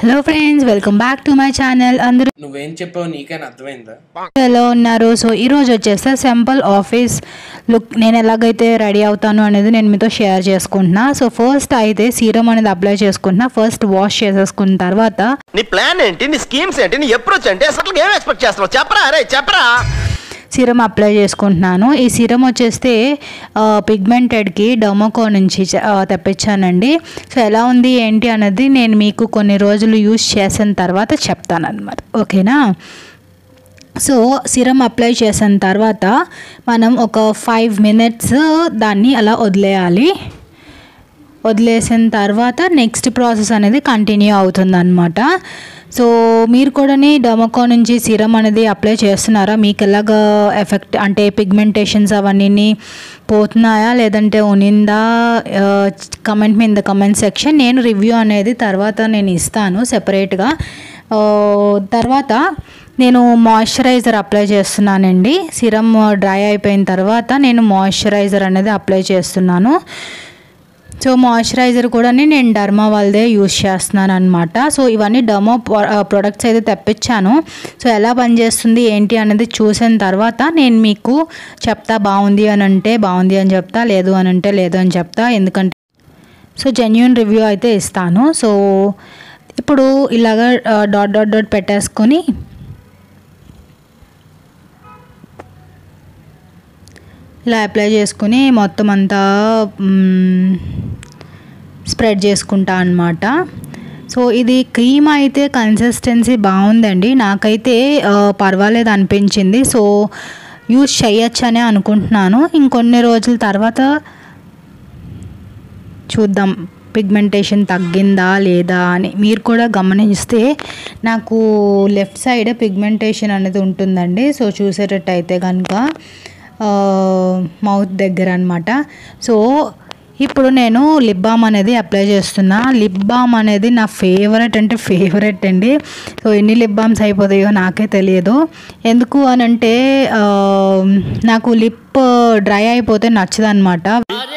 Hello friends welcome back to my channel అందరూ నువ్వేం చెప్పావు నీకైనా అర్థమైందా ఎలా ఉన్నారు సో ఈ రోజు వచ్చేస్తే సింపుల్ ఆఫీస్ లుక్ నేను ఎలాగైతే రెడీ అవుతాను అనేది నేను మీతో షేర్ చేసుకుంటున్నా సో ఫస్ట్ అయితే సీరం అనేది అప్లై చేసుకుంటున్నా ఫస్ట్ వాష్ చేసేసుకున్న తర్వాత నీ ప్లాన్ ఏంటి నీ స్కీమ్స్ ఏంటి నీ అప్రోచ్ ఏంటి అసలు ఏం ఎక్స్పెక్ట్ చేస్తున్నావు చెప్పరా అరే చెప్పరా సీరం అప్లై చేసుకుంటున్నాను ఈ సీరం వచ్చేస్తే పిగ్మెంటెడ్కి డొమోకో నుంచి చ- ఆ, తెప్పించానండి సో ఎలా ఉంది ఏంటి అనేది నేను మీకు కొన్ని రోజులు యూస్ చేసిన తర్వాత చెప్తాను అనమాట ఓకేనా సో సిరం అప్లై చేసిన తర్వాత మనం ఒక ఫైవ్ మినిట్స్ దాన్ని అలా వదిలేయాలి వదిలేసిన తర్వాత నెక్స్ట్ ప్రాసెస్ అనేది కంటిన్యూ అవుతుందన్నమాట సో మీరు కూడా డొమకో నుంచి సిరం అనేది అప్లై చేస్తున్నారా మీకు ఎలాగ ఎఫెక్ట్ అంటే పిగ్మెంటేషన్స్ అవన్నీ పోతున్నాయా లేదంటే ఉనిందా కమెంట్ మీద కమెంట్ సెక్షన్ నేను రివ్యూ అనేది తర్వాత నేను ఇస్తాను సెపరేట్గా తర్వాత నేను మాయిశ్చరైజర్ అప్లై చేస్తున్నానండి సిరం డ్రై అయిపోయిన తర్వాత నేను మాయిశ్చరైజర్ అనేది అప్లై చేస్తున్నాను సో మాయిశ్చరైజర్ కూడా నేను డర్మా వాళ్ళదే యూస్ చేస్తున్నాను అనమాట సో ఇవన్నీ డర్మా ప్రొడక్ట్స్ అయితే తెప్పించాను సో ఎలా పనిచేస్తుంది ఏంటి అనేది చూసిన తర్వాత నేను మీకు చెప్తా బాగుంది అని అంటే బాగుంది అని చెప్తా లేదు అని అంటే లేదు అని చెప్తా ఎందుకంటే సో జెన్యున్ రివ్యూ అయితే ఇస్తాను సో ఇప్పుడు ఇలాగ డాట్ డాట్ డాట్ పెట్టేసుకొని ఇలా అప్లై చేసుకుని మొత్తం అంతా స్ప్రెడ్ చేసుకుంటా అనమాట సో ఇది క్రీమ్ అయితే కన్సిస్టెన్సీ బాగుందండి నాకైతే ఆ, పర్వాలేదు అనిపించింది సో యూజ్ చేయొచ్చనే అనుకుంటున్నాను ఇంకొన్ని రోజుల తర్వాత చూద్దాం పిగ్మెంటేషన్ తగ్గిందా లేదా అని మీరు కూడా గమనిస్తే నాకు లెఫ్ట్ సైడ్ పిగ్మెంటేషన్ అనేది ఉంటుందండి సో చూసేటట్టయితే కనుక మౌత్ దగ్గర అనమాట సో ఇప్పుడు నేను లిప్ బామ్ అనేది అప్లై చేస్తున్నా లిప్ బామ్ అనేది నా ఫేవరెట్ అంటే ఫేవరెట్ అండి సో ఎన్ని లిప్ బామ్స్ అయిపోతాయో నాకే తెలియదు ఎందుకు అని అంటే ఆ, నాకు లిప్ డ్రై అయిపోతే నచ్చదనమాట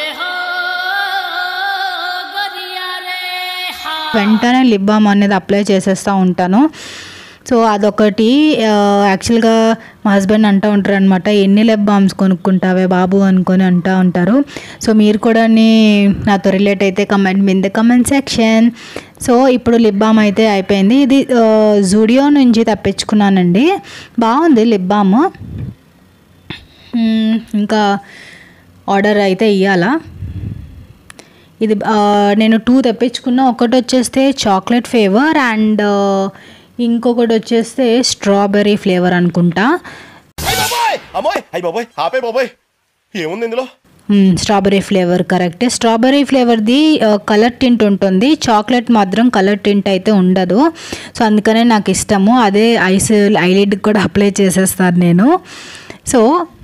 వెంటనే లిప్ బామ్ అనేది అప్లై చేసేస్తూ ఉంటాను సో అదొకటి ఆ, యాక్చువల్గా మా హస్బెండ్ అంటూ ఉంటారు అనమాట ఎన్ని లిప్ బామ్స్ కొనుక్కుంటావే బాబు అనుకొని అంటూ ఉంటారు సో మీరు కూడా నాతో రిలేట్ అయితే కమెంట్ మీద కమెంట్ సెక్షన్ సో ఇప్పుడు లిప్ బామ్ అయితే అయిపోయింది ఇది జూడియో నుంచి తెప్పించుకున్నానండి బాగుంది లిప్ బామ్ మ్మ్, ఇంకా ఆర్డర్ అయితే ఇవ్వాలా ఇది ఆ, నేను టూ తెప్పించుకున్నా ఒకటి వచ్చేస్తే చాక్లెట్ ఫ్లేవర్ అండ్ ఇంకొకటి వచ్చేస్తే స్ట్రాబెర్రీ ఫ్లేవర్ అనుకుంటా అయ్య బాబోయ్ అమ్మోయ్ అయ్య బాబోయ్ ఆపే బాబోయ్ ఏముంది ఇందులో మ్మ్, స్ట్రాబెర్రీ ఫ్లేవర్ కరెక్ట్ స్ట్రాబెర్రీ ఫ్లేవర్ది ఆ, కలర్ టింట్ ఉంటుంది చాక్లెట్ మాత్రం కలర్ టింట్ అయితే ఉండదు సో అందుకనే నాకు ఇష్టము అదే ఐస్ ఐలిడ్ కూడా అప్లై చేసేస్తాను నేను సో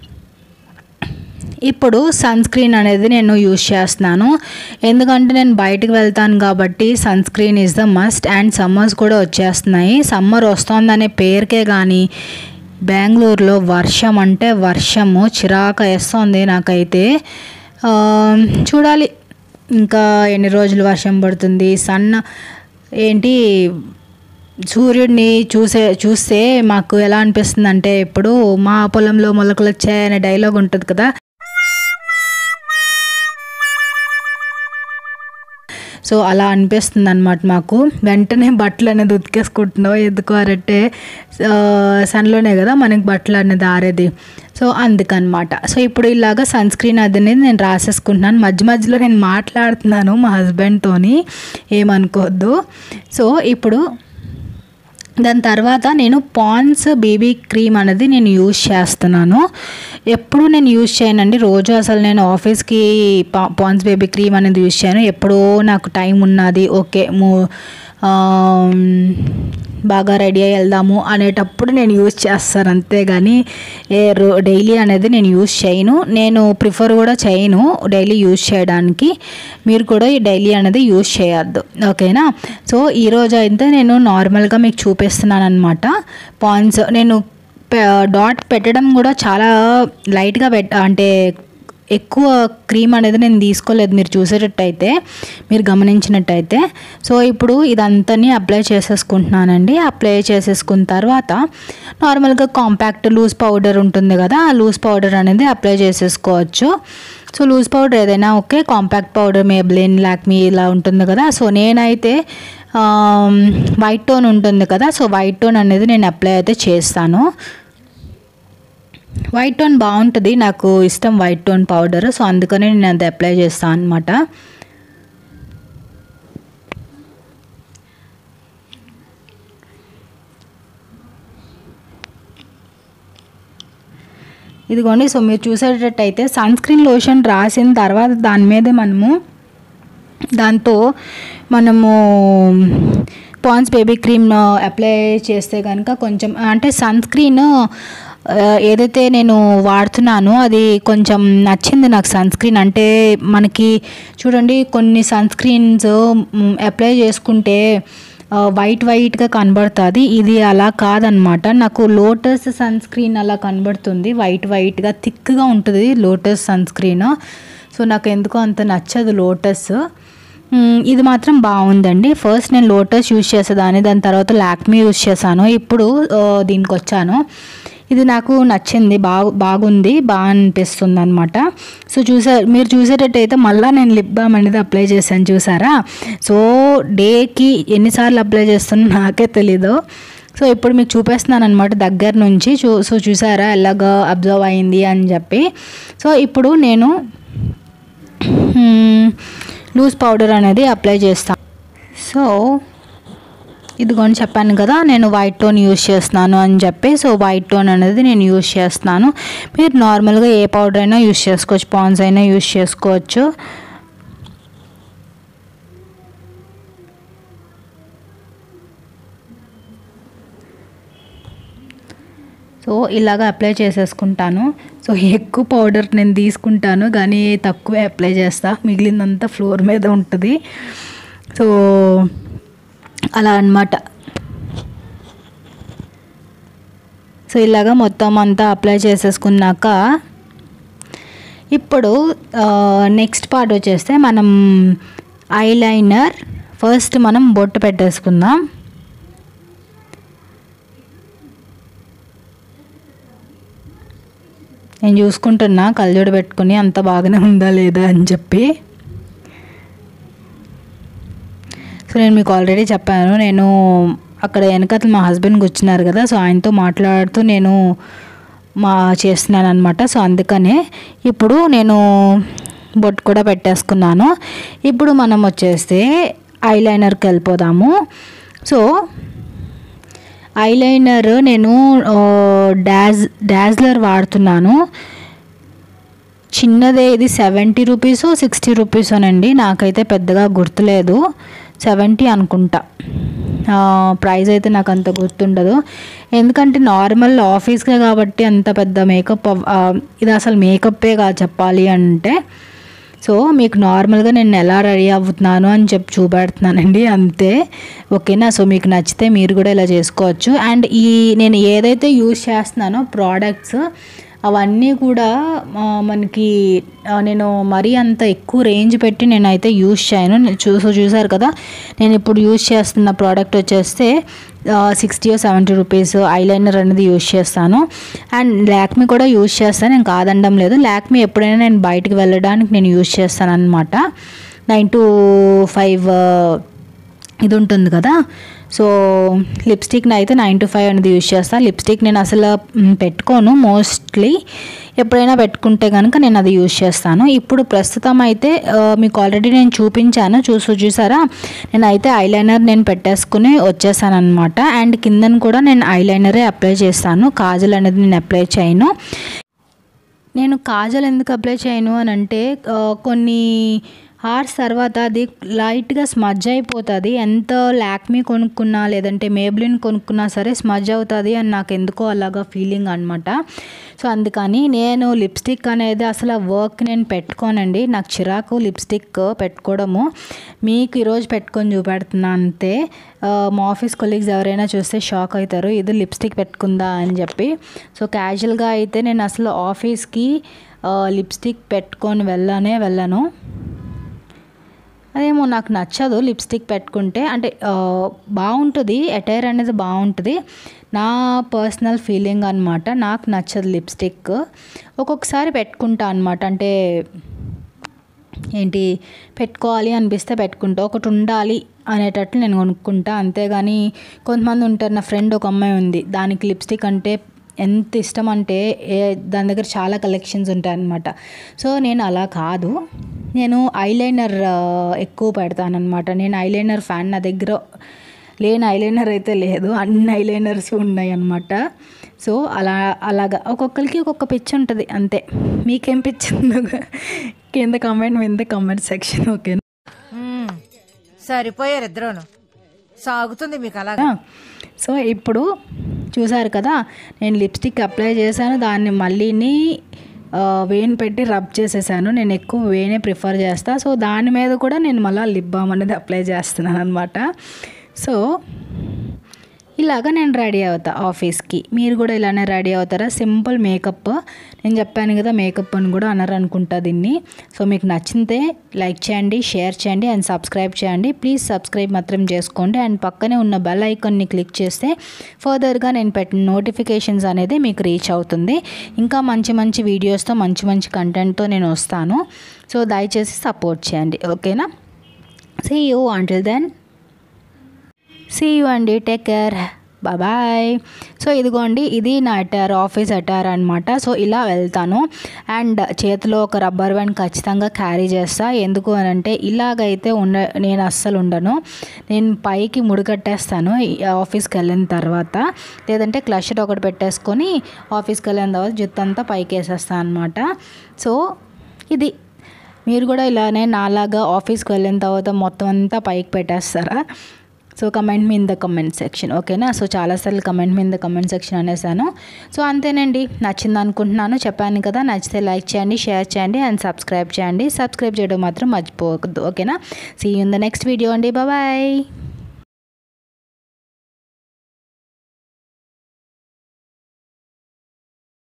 ఇప్పుడు సన్ స్క్రీన్ అనేది నేను యూజ్ చేస్తున్నాను ఎందుకంటే నేను బయటకు వెళ్తాను కాబట్టి sunscreen is the must and summers కూడా వచ్చేస్తున్నాయి సమ్మర్ వస్తోందనే పేరుకే కానీ బెంగళూరులో వర్షం అంటే వర్షము చిరాక వేస్తుంది నాకైతే ఆ, చూడాలి ఇంకా ఎన్ని రోజులు వర్షం పడుతుంది సన్న ఏంటి సూర్యుడిని చూసే చూస్తే మాకు ఎలా అనిపిస్తుంది అంటే ఇప్పుడు మా పొలంలో మొలకలు వచ్చాయనే డైలాగ్ ఉంటుంది కదా సో అలా అనిపిస్తుంది అనమాట మాకు వెంటనే బట్టలు అనేది ఉతికేసుకుంటున్నావు ఎందుకు అరంటే సన్లోనే కదా మనకి బట్టలు అనేది ఆరేది సో అందుకనమాట సో ఇప్పుడు ఇలాగ సన్ స్క్రీన్ అది అనేది నేను రాసేసుకుంటున్నాను మధ్య మధ్యలో నేను మాట్లాడుతున్నాను మా హస్బెండ్తోని ఏమనుకోవద్దు సో ఇప్పుడు దాని తర్వాత నేను పాన్స్ బేబీ క్రీమ్ అనేది నేను యూజ్ చేస్తున్నాను ఎప్పుడు నేను యూజ్ చేయనండి రోజు అసలు నేను ఆఫీస్కి పా పాన్స్ బేబీ క్రీమ్ అనేది యూజ్ చేయను ఎప్పుడో నాకు టైం ఉన్నది ఓకే మూ ఆమ్, బాగా రెడీ అయ్యి వెళ్దాము అనేటప్పుడు నేను యూజ్ చేస్తాను అంతేగాని ఏ రో డైలీ అనేది నేను యూజ్ చేయను నేను ప్రిఫర్ కూడా చేయను డైలీ యూజ్ చేయడానికి మీరు కూడా ఈ డైలీ అనేది యూజ్ చేయొద్దు ఓకేనా సో ఈరోజు అయితే నేను నార్మల్గా మీకు చూపిస్తున్నాను అనమాట పాయింట్స్ నేను డాట్ పెట్టడం కూడా చాలా లైట్గా పెట్ అంటే ఎక్కువ క్రీమ్ అనేది నేను తీసుకోలేదు మీరు చూసేటట్టయితే మీరు గమనించినట్టయితే సో ఇప్పుడు ఇదంతని అప్లై చేసేసుకుంటున్నానండి అప్లై చేసేసుకున్న తర్వాత నార్మల్గా కాంపాక్ట్ లూజ్ పౌడర్ ఉంటుంది కదా ఆ లూజ్ పౌడర్ అనేది అప్లై చేసేసుకోవచ్చు సో లూజ్ పౌడర్ ఏదైనా okay compact powder Maybelline Lakme ఇలా ఉంటుంది కదా సో నేనైతే వైట్ టోన్ ఉంటుంది కదా సో వైట్ టోన్ అనేది నేను అప్లై అయితే చేస్తాను వైట్ టోన్ బాగుంటుంది నాకు ఇష్టం వైట్ టోన్ పౌడర్ సో అందుకని నేను అది అప్లై చేస్తాను అనమాట ఇదిగోండి సో మీరు చూసేటట్టయితే సన్ స్క్రీన్ లోషన్ రాసిన తర్వాత దాని మీద మనము దాంతో మనము పాన్స్ బేబీ క్రీమ్ అప్లై చేస్తే కనుక కొంచెం అంటే సన్ స్క్రీన్ ఏదైతే నేను వాడుతున్నానో అది కొంచెం నచ్చింది నాకు సన్ స్క్రీన్ అంటే మనకి చూడండి కొన్ని సన్ స్క్రీన్స్ అప్లై చేసుకుంటే వైట్ వైట్గా కనబడుతుంది ఇది అలా కాదనమాట నాకు లోటస్ సన్ స్క్రీన్ అలా కనబడుతుంది వైట్ వైట్గా థిక్గా ఉంటుంది లోటస్ సన్ స్క్రీన్ సో నాకు ఎందుకో అంత నచ్చదు లోటస్ మ్మ్, ఇది మాత్రం బాగుందండి ఫస్ట్ నేను లోటస్ యూజ్ చేసేదాన్ని దాని తర్వాత లాక్మీ యూజ్ చేశాను ఇప్పుడు ఆ, దీనికి వచ్చాను ఇది నాకు నచ్చింది బాగు బాగుంది బాగా అనిపిస్తుంది అనమాట సో చూసా మీరు చూసేటట్టయితే మళ్ళీ నేను లిప్ బామ్ అనేది అప్లై చేశాను చూసారా సో డేకి ఎన్నిసార్లు అప్లై చేస్తున్నా నాకే తెలీదు సో ఇప్పుడు మీకు చూపిస్తున్నాను అనమాట దగ్గర నుంచి చూ సో చూసారా ఎలాగ అబ్జర్వ్ అయింది అని చెప్పి సో ఇప్పుడు నేను లూజ్ పౌడర్ అనేది అప్లై చేస్తాను సో ఇదిగోని చెప్పాను కదా నేను వైట్ టోన్ యూస్ చేస్తున్నాను అని చెప్పి సో వైట్ టోన్ అనేది నేను యూస్ చేస్తున్నాను మీరు నార్మల్గా ఏ పౌడర్ అయినా యూస్ చేసుకోవచ్చు పాన్స్ అయినా యూస్ చేసుకోవచ్చు సో ఇలాగ అప్లై చేసేసుకుంటాను సో ఎక్కువ పౌడర్ నేను తీసుకుంటాను కానీ తక్కువే అప్లై చేస్తా మిగిలిందంతా ఫ్లోర్ మీద ఉంటుంది సో అలా అన్నమాట సో ఇలాగ మొత్తం అంతా అప్లై చేసేసుకున్నాక ఇప్పుడు నెక్స్ట్ పార్ట్ వచ్చేస్తే మనం ఐలైనర్ ఫస్ట్ మనం బొట్టు పెట్టేసుకుందాం నేను చూసుకుంటున్నా కళ్ళజోడు పెట్టుకుని అంత బాగానే ఉందా లేదా అని చెప్పి సో నేను మీకు ఆల్రెడీ చెప్పాను నేను అక్కడ వెనకతలు మా హస్బెండ్ కూర్చున్నారు కదా సో ఆయనతో మాట్లాడుతూ నేను మా చేస్తున్నాను అనమాట సో అందుకనే ఇప్పుడు నేను బొట్టు కూడా పెట్టేసుకున్నాను ఇప్పుడు మనం వచ్చేస్తే ఐలైనర్కి వెళ్ళిపోదాము సో ఐలైనర్ నేను ఆ, డాజ్ డాజ్లర్ వాడుతున్నాను చిన్నదే ఇది సెవెంటీ రూపీస్ సిక్స్టీ రూపీసోనండి నాకైతే పెద్దగా గుర్తులేదు సెవెంటీ అనుకుంటా ఆ, ప్రైస్ అయితే నాకు అంత గుర్తుండదు ఎందుకంటే నార్మల్ ఆఫీస్కే కాబట్టి అంత పెద్ద మేకప్ అవ్- ఆ, ఇది అసలు మేకప్పే కాదు చెప్పాలి అంటే సో మీకు నార్మల్గా నేను ఎలా రెడీ అవుతున్నాను అని చెప్పి చూపెడుతున్నానండి అంతే ఓకేనా సో మీకు నచ్చితే మీరు కూడా ఇలా చేసుకోవచ్చు అండ్ ఈ నేను ఏదైతే యూజ్ చేస్తున్నానో ప్రోడక్ట్స్ అవన్నీ కూడా ఆ, మనకి ఆ, నేను మరీ అంత ఎక్కువ రేంజ్ పెట్టి నేనైతే యూజ్ చేయను నేను చూ సో చూసారు కదా నేను ఇప్పుడు యూజ్ చేస్తున్న ప్రోడక్ట్ వచ్చేస్తే సిక్స్టీ సెవెంటీ రూపీస్ ఐలైనర్ అనేది యూజ్ చేస్తాను అండ్ లాక్మీ కూడా యూజ్ చేస్తాను నేను కాదనడం లేదు లాక్మీ ఎప్పుడైనా నేను బయటికి వెళ్ళడానికి నేను యూజ్ చేస్తాను అనమాట నైన్ టు ఫైవ్ ఇది ఉంటుంది కదా సో లిప్స్టిక్ని అయితే నైన్ టు ఫైవ్ అనేది యూజ్ చేస్తాను లిప్స్టిక్ నేను అసలు మ్, పెట్టుకోను మోస్ట్లీ ఎప్పుడైనా పెట్టుకుంటే కనుక నేను అది యూజ్ చేస్తాను ఇప్పుడు ప్రస్తుతం అయితే ఆ, మీకు ఆల్రెడీ నేను చూపించాను చూసు చూసారా నేను అయితే ఐలైనర్ నేను పెట్టేసుకుని వచ్చేసాను అనమాట అండ్ కిందన కూడా నేను ఐలైనరే అప్లై చేస్తాను కాజల్ అనేది నేను అప్లై చేయను నేను కాజల్ ఎందుకు అప్లై చేయను అని అంటే ఆ, కొన్ని హార్స్ తర్వాత అది లైట్గా స్మజ్ అయిపోతుంది ఎంత లాక్మీ కొనుక్కున్నా లేదంటే మేబ్లిన్ కొనుక్కున్నా సరే స్మజ్ అవుతుంది అని నాకు ఎందుకో అలాగా ఫీలింగ్ అనమాట సో అందుకని నేను లిప్స్టిక్ అనేది అసలు వర్క్ నేను పెట్టుకోనండి నాకు చిరాకు లిప్స్టిక్ పెట్టుకోవడము మీకు ఈరోజు పెట్టుకొని చూపెడుతున్నా అంతే ఆ, మా ఆఫీస్ కొలీగ్స్ ఎవరైనా చూస్తే షాక్ అవుతారు ఇది లిప్స్టిక్ పెట్టుకుందా అని చెప్పి సో క్యాజువల్గా అయితే నేను అసలు ఆఫీస్కి లిప్స్టిక్ పెట్టుకొని వెళ్ళనే వెళ్ళను అదేమో నాకు నచ్చదు లిప్స్టిక్ పెట్టుకుంటే అంటే ఆ, బాగుంటుంది అటైర్ అనేది బాగుంటుంది నా పర్సనల్ ఫీలింగ్ అనమాట నాకు నచ్చదు లిప్స్టిక్ ఒక్కొక్కసారి పెట్టుకుంటా అనమాట అంటే ఏంటి పెట్టుకోవాలి అనిపిస్తే పెట్టుకుంటా ఒకటి ఉండాలి అనేటట్లు నేను కొనుక్కుంటా అంతేగాని కొంతమంది ఉంటారు నా ఫ్రెండ్ ఒక అమ్మాయి ఉంది దానికి లిప్స్టిక్ అంటే ఎంత ఇష్టం అంటే ఏ దాని దగ్గర చాలా కలెక్షన్స్ ఉంటాయి అన్నమాట సో నేను అలా కాదు నేను ఐలైనర్ ఎక్కువ పెడతాను అనమాట నేను ఐలైనర్ ఫ్యాన్ నా దగ్గర లేని ఐలైనర్ అయితే లేదు అన్ని ఐలైనర్స్ ఉన్నాయి అనమాట సో అలా అలాగా ఒక్కొక్కరికి ఒక్కొక్క పిచ్చి ఉంటుంది అంతే మీకేం పిచ్చి ఉందో కింద కామెంట్ మీద కామెంట్ సెక్షన్ ఓకే మ్మ్. సరిపోయారు ఇద్దరును సాగుతుంది మీకు అలాగా సో ఇప్పుడు చూసారు కదా నేను లిప్స్టిక్ అప్లై చేశాను దాన్ని మళ్ళీని ఆ, వేన్ పెట్టి రబ్ చేసేసాను నేను ఎక్కువ వేనే ప్రిఫర్ చేస్తా సో దాని మీద కూడా నేను మళ్ళీ లిప్ బామ్ అనేది అప్లై చేస్తున్నాను అనమాట సో ఇలాగ నేను రెడీ అవుతా ఆఫీస్కి మీరు కూడా ఇలానే రెడీ అవుతారా సింపుల్ మేకప్ నేను చెప్పాను కదా మేకప్ అని కూడా అన్నారు అనుకుంటా దీన్ని సో మీకు నచ్చితే లైక్ చేయండి షేర్ చేయండి అండ్ సబ్స్క్రైబ్ చేయండి ప్లీజ్ సబ్స్క్రైబ్ మాత్రం చేసుకోండి అండ్ పక్కనే ఉన్న బెల్ ఐకాన్ని క్లిక్ చేస్తే ఫర్దర్గా నేను పెట్టిన నోటిఫికేషన్స్ అనేది మీకు రీచ్ అవుతుంది ఇంకా మంచి మంచి వీడియోస్తో మంచి మంచి కంటెంట్తో నేను వస్తాను సో దయచేసి సపోర్ట్ చేయండి ఓకేనా see you until then see you అండి టేక్ కేర్ బాయ్ సో ఇదిగోండి ఇది నా అటార్ ఆఫీస్ అటార్ అనమాట సో ఇలా వెళ్తాను అండ్ చేతిలో ఒక రబ్బర్ బ్యాండ్ ఖచ్చితంగా క్యారీ చేస్తా ఎందుకు అని అంటే ఇలాగైతే ఉండ నేను అస్సలు ఉండను నేను పైకి ముడికట్టేస్తాను ఈ ఆఫీస్కి వెళ్ళిన తర్వాత లేదంటే క్లషర్ ఒకటి పెట్టేసుకొని ఆఫీస్కి వెళ్ళిన తర్వాత జుత్తు అంతా పైకి వేసేస్తాను అనమాట సో ఇది మీరు కూడా ఇలానే నాలాగా ఆఫీస్కి వెళ్ళిన తర్వాత మొత్తం అంతా పైకి పెట్టేస్తారా so comment me in the comment section ఓకేనా సో చాలాసార్లు comment me in the comment section అనేసాను సో అంతేనండి నచ్చింది అనుకుంటున్నాను చెప్పాను కదా నచ్చితే లైక్ చేయండి షేర్ చేయండి అండ్ సబ్స్క్రైబ్ చేయండి సబ్స్క్రైబ్ చేయడం మాత్రం మర్చిపోవద్దు ఓకేనా see in the next video అండి బాయ్